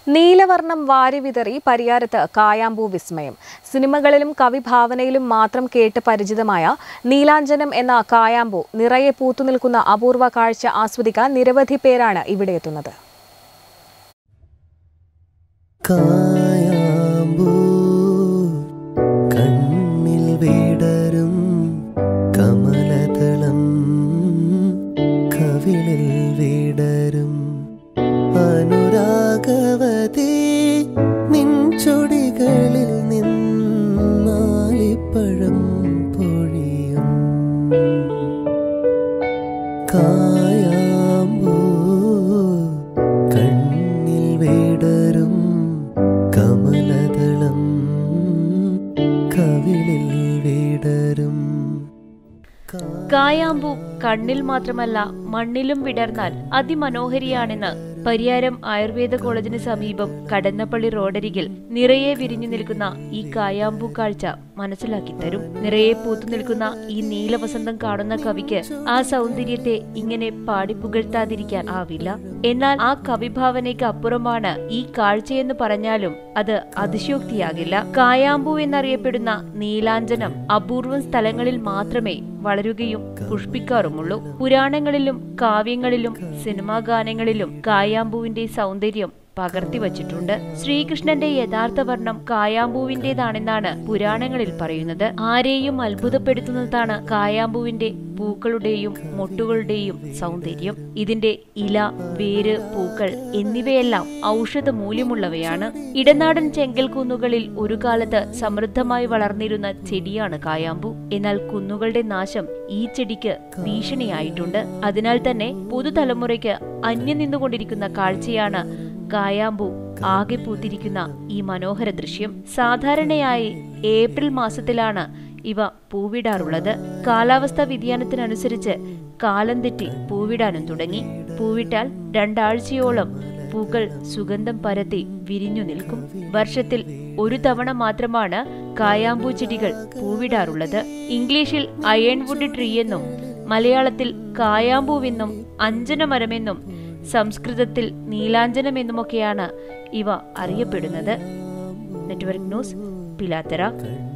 നീലവർണം വാരിവിതറി പരിയാരത്ത് കായാമ്പൂ വിസ്മയം സിനിമകളിലും കവിഭാവനയിലും മാത്രം കേട്ട് പരിചിതമായ നീലാഞ്ജനം എന്ന കായാമ്പൂ നിറയെ പൂത്തുനിൽക്കുന്ന അപൂർവ കാഴ്ച ആസ്വദിക്കാൻ നിരവധി പേരാണ് ഇവിടെ എത്തുന്നത് കായാമ്പൂ കണ്ണിൽ വിടരും കമലതളം കവിളിൽ വിടരും അനുരാഗവതി നിൻചൊടികളിൽ നിന്നാലിപ്പഴം പൊഴിയും കായാമ്പൂ കണ്ണിൽ വിടരും കമലതളം കവിളിൽ വിടരും കായാമ്പൂ കണ്ണിൽ മാത്രമല്ല മണ്ണിലും വിടർന്നാൽ അതിമനോഹരിയാണെന്ന് പരിയാരം ആയുർവേദ കോളേജിന് സമീപം കടന്നപ്പള്ളി റോഡരികിൽ നിറയെ വിരിഞ്ഞു നിൽക്കുന്ന ഈ കായാമ്പൂ കാഴ്ച മനസ്സിലാക്കി തരും നിറയെ പൂത്തു നിൽക്കുന്ന ഈ നീലവസന്തം കാണുന്ന കവിക്ക് ആ സൗന്ദര്യത്തെ ഇങ്ങനെ പാടിപ്പുകഴ്ത്താതിരിക്കാൻ ആവില്ല എന്നാൽ ആ കവിഭാവനയ്ക്ക് അപ്പുറമാണ് ഈ കാഴ്ചയെന്ന് പറഞ്ഞാലും അത് അതിശയോക്തിയാകില്ല കായാമ്പൂ എന്നറിയപ്പെടുന്ന നീലാഞ്ജനം അപൂർവം സ്ഥലങ്ങളിൽ മാത്രമേ വളരുകയും പുഷ്പിക്കാറുമുള്ളൂ പുരാണങ്ങളിലും കാവ്യങ്ങളിലും സിനിമാ ഗാനങ്ങളിലും കായാമ്പൂവിന്റെ സൗന്ദര്യം പകർത്തി വച്ചിട്ടുണ്ട് ശ്രീകൃഷ്ണന്റെ യഥാർത്ഥ വർണ്ണം കായാമ്പൂവിന്റേതാണെന്നാണ് പുരാണങ്ങളിൽ പറയുന്നത് ആരെയും അത്ഭുതപ്പെടുത്തുന്നതാണ് കായാമ്പൂവിന്റെ പൂക്കളുടെയും മൊട്ടുകളുടെയും സൗന്ദര്യം ഇതിന്റെ ഇല വേര് പൂക്കൾ എന്നിവയെല്ലാം ഔഷധ മൂല്യമുള്ളവയാണ് ഇടനാടൻ ചെങ്കൽ കുന്നുകളിൽ ഒരു കാലത്ത് സമൃദ്ധമായി വളർന്നിരുന്ന ചെടിയാണ് കായാമ്പൂ എന്നാൽ കുന്നുകളുടെ നാശം ഈ ചെടിക്ക് ഭീഷണിയായിട്ടുണ്ട് അതിനാൽ തന്നെ പുതുതലമുറയ്ക്ക് അന്യം നിന്നുകൊണ്ടിരിക്കുന്ന കാഴ്ചയാണ് കായാമ്പൂ ആകെ പൂത്തിരിക്കുന്ന ഈ മനോഹര ദൃശ്യം സാധാരണയായി ഏപ്രിൽ മാസത്തിലാണ് ഇവ പൂവിടാറുള്ളത് കാലാവസ്ഥാ വ്യതിയാനത്തിനനുസരിച്ച് കാലം തെറ്റി പൂവിടാനും തുടങ്ങി പൂവിട്ടാൽ രണ്ടാഴ്ചയോളം പൂക്കൾ സുഗന്ധം പരത്തി വിരിഞ്ഞു നിൽക്കും വർഷത്തിൽ ഒരു തവണ മാത്രമാണ് കായാമ്പൂ ചെടികൾ പൂവിടാറുള്ളത് ഇംഗ്ലീഷിൽ അയൺവുഡ് ട്രീ എന്നും മലയാളത്തിൽ കായാമ്പൂവെന്നും അഞ്ജനമരമെന്നും സംസ്കൃതത്തിൽ നീലാഞ്ജനമെന്നുമൊക്കെയാണ് ഇവ അറിയപ്പെടുന്നത് നെറ്റ്വർക്ക് ന്യൂസ് പിലാത്തറ